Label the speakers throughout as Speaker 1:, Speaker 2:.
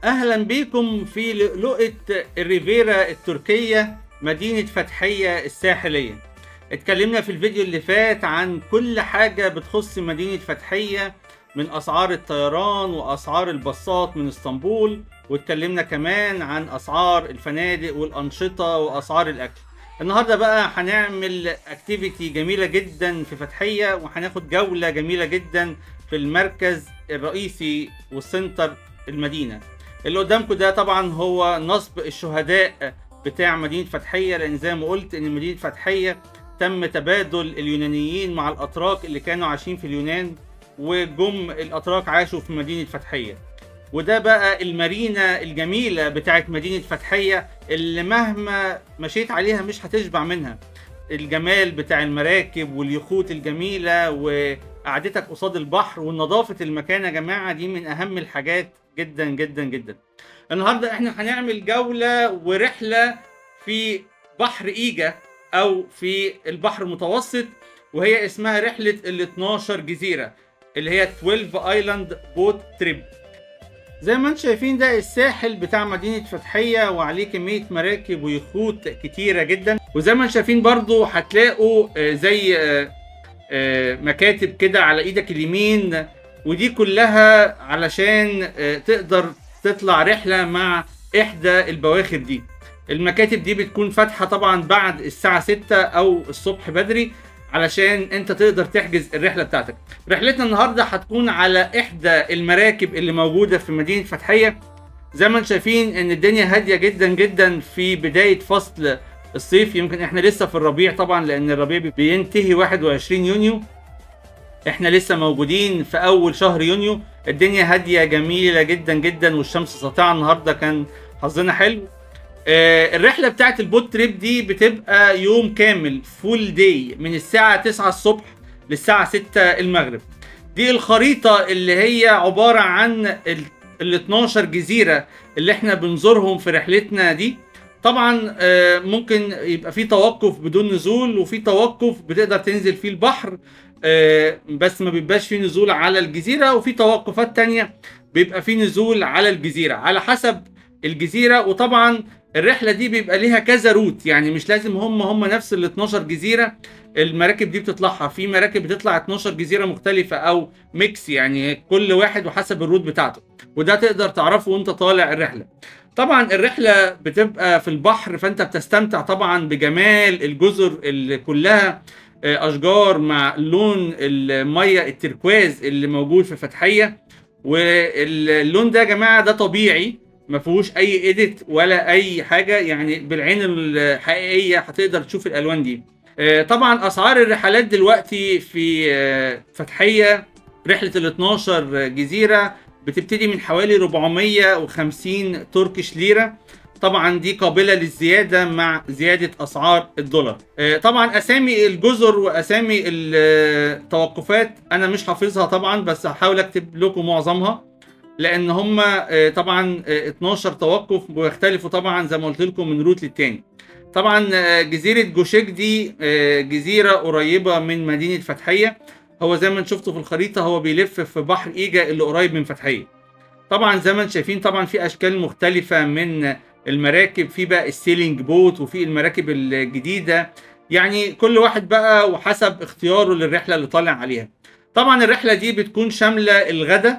Speaker 1: اهلا بيكم في لؤلؤة الريفيرا التركية مدينة فتحية الساحلية اتكلمنا في الفيديو اللي فات عن كل حاجة بتخص مدينة فتحية من اسعار الطيران واسعار الباصات من اسطنبول واتكلمنا كمان عن اسعار الفنادق والانشطة واسعار الاكل النهاردة بقى هنعمل اكتيفيتي جميلة جدا في فتحية وهناخد جولة جميلة جدا في المركز الرئيسي والسنتر المدينة اللي قدامكم ده طبعا هو نصب الشهداء بتاع مدينة فتحية لأن زي ما قلت إن مدينة فتحية تم تبادل اليونانيين مع الأتراك اللي كانوا عايشين في اليونان وجم الأتراك عاشوا في مدينة فتحية وده بقى المارينا الجميلة بتاعت مدينة فتحية اللي مهما مشيت عليها مش هتشبع منها الجمال بتاع المراكب واليخوت الجميلة وقعدتك قصاد البحر ونظافة المكان يا جماعة دي من أهم الحاجات جدا جدا جدا النهارده احنا هنعمل جولة ورحلة في بحر ايجا او في البحر المتوسط وهي اسمها رحلة ال 12 جزيرة اللي هي 12 ايلاند بوت تريب زي ما انتم شايفين ده الساحل بتاع مدينة فتحية وعليه كمية مراكب ويخوت كتيرة جدا وزي ما انتم شايفين برضو هتلاقوا آه، زي آه، آه، مكاتب كده على ايدك اليمين ودي كلها علشان آه، تقدر تطلع رحلة مع إحدى البواخر دي المكاتب دي بتكون فاتحة طبعا بعد الساعة 6 أو الصبح بدري علشان انت تقدر تحجز الرحلة بتاعتك رحلتنا النهاردة هتكون على إحدى المراكب اللي موجودة في مدينة فتحية زي ما انتم شايفين ان الدنيا هادية جدا جدا في بداية فصل الصيف يمكن احنا لسه في الربيع طبعا لان الربيع بينتهي 21 يونيو احنا لسه موجودين في اول شهر يونيو الدنيا هاديه جميله جدا جدا والشمس ساطعه النهارده كان حظنا حلو آه الرحله بتاعت البوت تريب دي بتبقى يوم كامل فول داي من الساعه 9 الصبح للساعه 6 المغرب دي الخريطه اللي هي عباره عن ال ال 12 جزيره اللي احنا بنزورهم في رحلتنا دي طبعا آه، ممكن يبقى في توقف بدون نزول وفي توقف بتقدر تنزل فيه البحر آه، بس ما بيبقاش فيه نزول على الجزيرة وفي توقفات تانية بيبقى فيه نزول على الجزيرة على حسب الجزيرة وطبعا الرحلة دي بيبقى ليها كذا روت يعني مش لازم هم هم نفس ال 12 جزيرة المراكب دي بتطلعها في مراكب بتطلع 12 جزيرة مختلفة أو ميكس يعني كل واحد وحسب الروت بتاعته وده تقدر تعرفه وانت طالع الرحلة طبعا الرحلة بتبقى في البحر فانت بتستمتع طبعا بجمال الجزر اللي كلها آه، اشجار مع لون الميه التركواز اللي موجود في فتحيه واللون ده يا جماعه ده طبيعي ما فيهوش اي ايديت ولا اي حاجه يعني بالعين الحقيقيه هتقدر تشوف الالوان دي آه، طبعا اسعار الرحلات دلوقتي في آه، فتحيه رحله ال 12 جزيره بتبتدي من حوالي 450 تركش ليره طبعا دي قابلة للزيادة مع زيادة أسعار الدولار آه، طبعا أسامي الجزر وأسامي التوقفات أنا مش حافظها طبعا بس هحاول أكتب لكم معظمها لأن هم آه، طبعا آه، 12 توقف ويختلفوا طبعا زي ما قلت لكم من روت للتاني طبعا آه، جزيرة جوشيك دي آه، جزيرة قريبة من مدينة فتحية هو زي ما انتم شفتوا في الخريطة هو بيلف في بحر إيجا اللي قريب من فتحية طبعا زي ما انتم شايفين طبعا في أشكال مختلفة من المراكب في بقى السيلينج بوت وفي المراكب الجديدة يعني كل واحد بقى وحسب اختياره للرحلة اللي طالع عليها طبعا الرحلة دي بتكون شاملة الغداء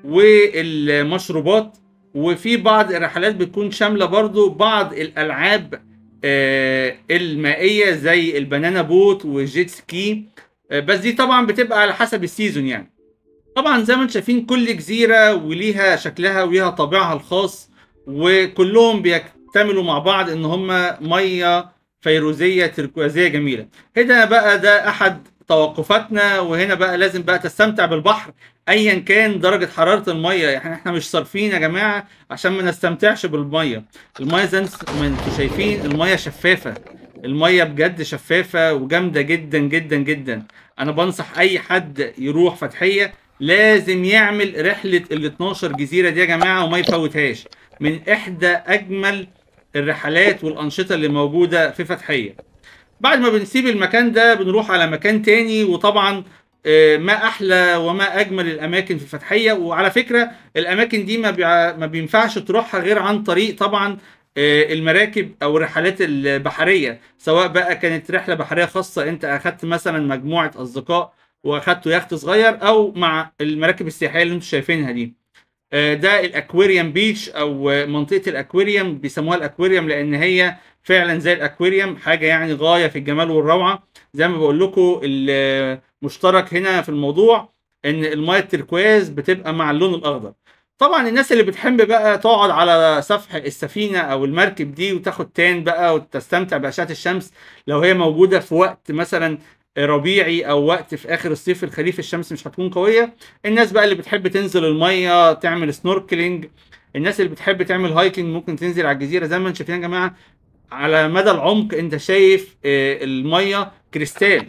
Speaker 1: والمشروبات وفي بعض الرحلات بتكون شاملة برضو بعض الألعاب آه، المائية زي البنانا بوت والجيت سكي آه، بس دي طبعا بتبقى على حسب السيزون يعني طبعا زي ما انتم شايفين كل جزيرة وليها شكلها وليها طابعها الخاص وكلهم بيكتملوا مع بعض ان هم ميه فيروزيه تركوازيه جميله هنا بقى ده احد توقفاتنا وهنا بقى لازم بقى تستمتع بالبحر ايا كان درجه حراره الميه يعني احنا مش صارفين يا جماعه عشان ما نستمتعش بالميه الميه زي ما انتم شايفين الميه شفافه الميه بجد شفافه وجامده جدا جدا جدا انا بنصح اي حد يروح فتحيه لازم يعمل رحله ال 12 جزيره دي يا جماعه وما يفوتهاش من احدى اجمل الرحلات والانشطه اللي موجوده في فتحيه بعد ما بنسيب المكان ده بنروح على مكان تاني وطبعا آه، ما احلى وما اجمل الاماكن في الفتحيه وعلى فكره الاماكن دي ما بيع- ما بينفعش تروحها غير عن طريق طبعا آه، المراكب او الرحلات البحريه سواء بقى كانت رحله بحريه خاصه انت اخدت مثلا مجموعه اصدقاء واخدتوا يخت صغير او مع المراكب السياحيه اللي انتم شايفينها دي آه، ده الاكواريوم بيتش او آه، منطقه الاكواريوم بيسموها الاكواريوم لان هي فعلا زي الاكواريوم حاجه يعني غايه في الجمال والروعه زي ما بقول لكم المشترك هنا في الموضوع ان المايه التركواز بتبقى مع اللون الاخضر طبعا الناس اللي بتحب بقى تقعد على سفح السفينه او المركب دي وتاخد تان بقى وتستمتع باشعه الشمس لو هي موجوده في وقت مثلا ربيعي او وقت في اخر الصيف الخريف الشمس مش هتكون قويه الناس بقى اللي بتحب تنزل الميه تعمل سنوركلينج الناس اللي بتحب تعمل هايكنج ممكن تنزل على الجزيره زي ما انتم شايفين يا جماعه على مدى العمق انت شايف آه، الميه كريستال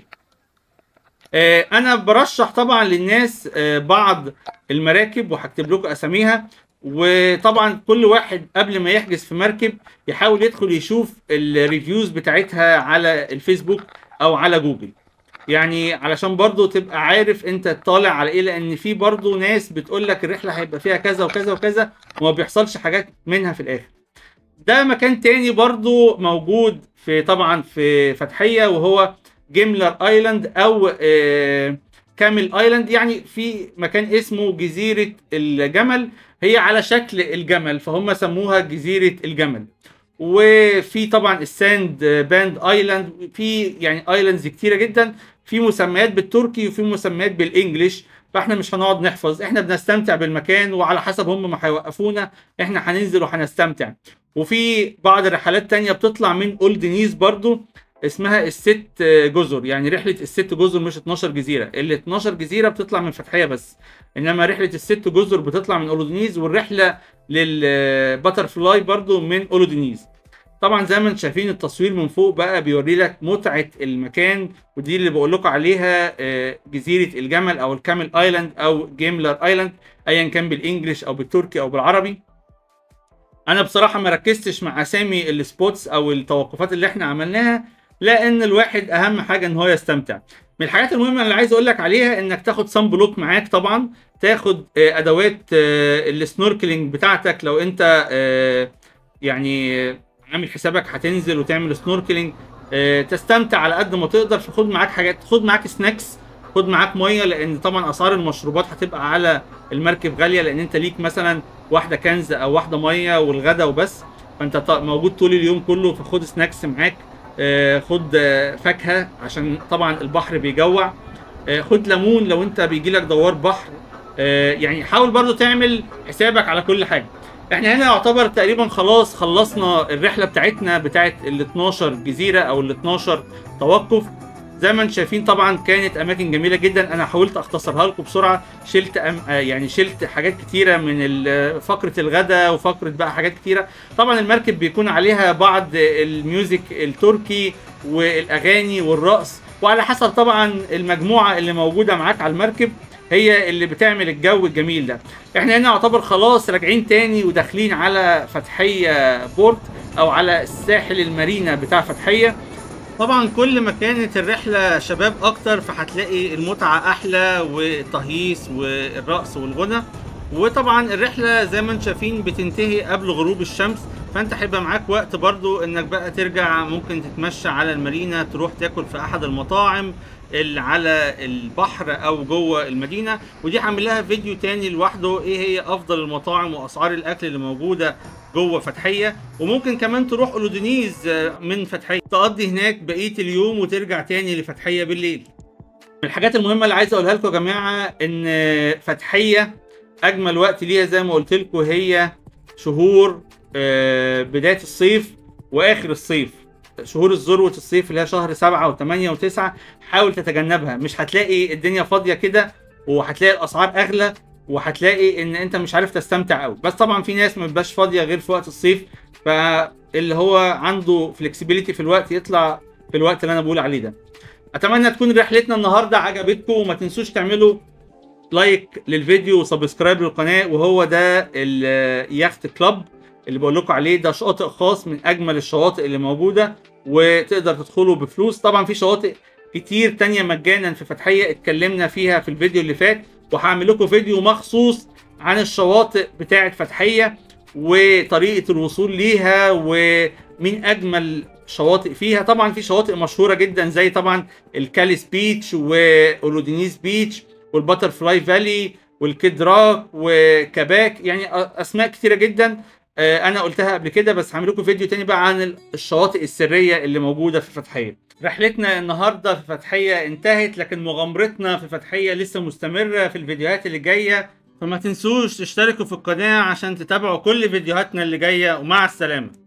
Speaker 1: آه، انا برشح طبعا للناس آه، بعض المراكب وهكتب لكم اساميها وطبعا كل واحد قبل ما يحجز في مركب يحاول يدخل يشوف الريفيوز بتاعتها على الفيسبوك او على جوجل يعني علشان برضو تبقى عارف انت طالع على ايه لان في برضو ناس بتقول لك الرحله هيبقى فيها كذا وكذا وكذا وما بيحصلش حاجات منها في الاخر ده مكان تاني برضو موجود في طبعا في فتحية وهو جيملر ايلاند او آه، كامل ايلاند يعني في مكان اسمه جزيرة الجمل هي على شكل الجمل فهم سموها جزيرة الجمل وفي طبعا الساند باند ايلاند في يعني ايلاندز كتيرة جدا في مسميات بالتركي وفي مسميات بالانجليش فاحنا مش هنقعد نحفظ احنا بنستمتع بالمكان وعلى حسب هم ما هيوقفونا احنا هننزل وهنستمتع وفي بعض الرحلات تانية بتطلع من اولد نيز برضو اسمها الست جزر يعني رحلة الست جزر مش 12 جزيرة ال 12 جزيرة بتطلع من فتحية بس انما رحلة الست جزر بتطلع من اولد نيز والرحلة للباتر فلاي برضو من اولد نيز طبعا زي ما انتم شايفين التصوير من فوق بقى بيوري لك متعة المكان ودي اللي بقول لكم عليها آه، جزيرة الجمل او الكامل ايلاند او جيملر ايلاند ايا كان بالانجلش او بالتركي او بالعربي انا بصراحه ما ركزتش مع اسامي السبوتس او التوقفات اللي احنا عملناها لان الواحد اهم حاجه ان هو يستمتع من الحاجات المهمه اللي عايز اقول لك عليها انك تاخد صن بلوك معاك طبعا تاخد آه، ادوات آه، السنوركلينج بتاعتك لو انت آه، يعني عامل حسابك هتنزل وتعمل سنوركلينج آه، تستمتع على قد ما تقدر فخد معاك حاجات خد معاك سناكس خد معاك ميه لان طبعا اسعار المشروبات هتبقى على المركب غاليه لان انت ليك مثلا واحده كنز او واحده ميه والغدا وبس فانت ط- موجود طول اليوم كله فخد سناكس معاك آه، خد آه، فاكهه عشان طبعا البحر بيجوع آه، خد ليمون لو انت بيجي لك دوار بحر آه، يعني حاول برضو تعمل حسابك على كل حاجه احنا هنا يعتبر تقريبا خلاص خلصنا الرحله بتاعتنا بتاعت ال 12 جزيره او ال 12 توقف زي ما انتم شايفين طبعا كانت اماكن جميله جدا انا حاولت اختصرها لكم بسرعه شلت أم... آه يعني شلت حاجات كتيره من ال- فقره الغداء وفقره بقى حاجات كتيره طبعا المركب بيكون عليها بعض الميوزك التركي والاغاني والرقص وعلى حسب طبعا المجموعه اللي موجوده معاك على المركب هي اللي بتعمل الجو الجميل ده احنا هنا يعتبر خلاص راجعين تاني وداخلين على فتحيه بورت او على الساحل المارينا بتاع فتحيه طبعا كل ما كانت الرحلة شباب أكتر فهتلاقي المتعة أحلى والتهييس والرقص والغنى وطبعا الرحلة زي ما انتم شايفين بتنتهي قبل غروب الشمس فانت هيبقى معاك وقت برضو انك بقى ترجع ممكن تتمشى على المارينا تروح تاكل في احد المطاعم اللي على البحر او جوه المدينه ودي هعمل لها فيديو تاني لوحده ايه هي افضل المطاعم واسعار الاكل اللي موجوده جوه فتحيه وممكن كمان تروح اولودينيز آه، من فتحيه تقضي هناك بقيه اليوم وترجع تاني لفتحيه بالليل من الحاجات المهمه اللي عايز اقولها لكم يا جماعه ان فتحيه اجمل وقت ليها زي ما قلت لكم هي شهور آه، بدايه الصيف واخر الصيف شهور الذروه الصيف اللي هي شهر سبعة وثمانية وتسعة حاول تتجنبها مش هتلاقي الدنيا فاضيه كده وهتلاقي الاسعار اغلى وهتلاقي ان انت مش عارف تستمتع قوي بس طبعا في ناس ما بتبقاش فاضيه غير في وقت الصيف فاللي هو عنده فلكسبيليتي في الوقت يطلع في الوقت اللي انا بقول عليه ده اتمنى تكون رحلتنا النهارده عجبتكم وما تنسوش تعملوا لايك للفيديو وسبسكرايب للقناه وهو ده اليخت كلاب اللي بقول لكم عليه ده شاطئ خاص من اجمل الشواطئ اللي موجوده وتقدر تدخله بفلوس طبعا في شواطئ كتير تانية مجانا في فتحية اتكلمنا فيها في الفيديو اللي فات وهعمل لكم فيديو مخصوص عن الشواطئ بتاعة فتحية وطريقة الوصول ليها ومين أجمل شواطئ فيها طبعا في شواطئ مشهورة جدا زي طبعا الكاليس بيتش واولودينيس بيتش والباترفلاي فالي والكيدراك وكباك يعني اسماء كتيرة جدا آه، انا قلتها قبل كده بس هعمل لكم فيديو تاني بقى عن الشواطئ السرية اللي موجودة في فتحية رحلتنا النهاردة في فتحية انتهت لكن مغامرتنا في فتحية لسه مستمرة في الفيديوهات اللي جاية فما تنسوش تشتركوا في القناة عشان تتابعوا كل فيديوهاتنا اللي جاية ومع السلامة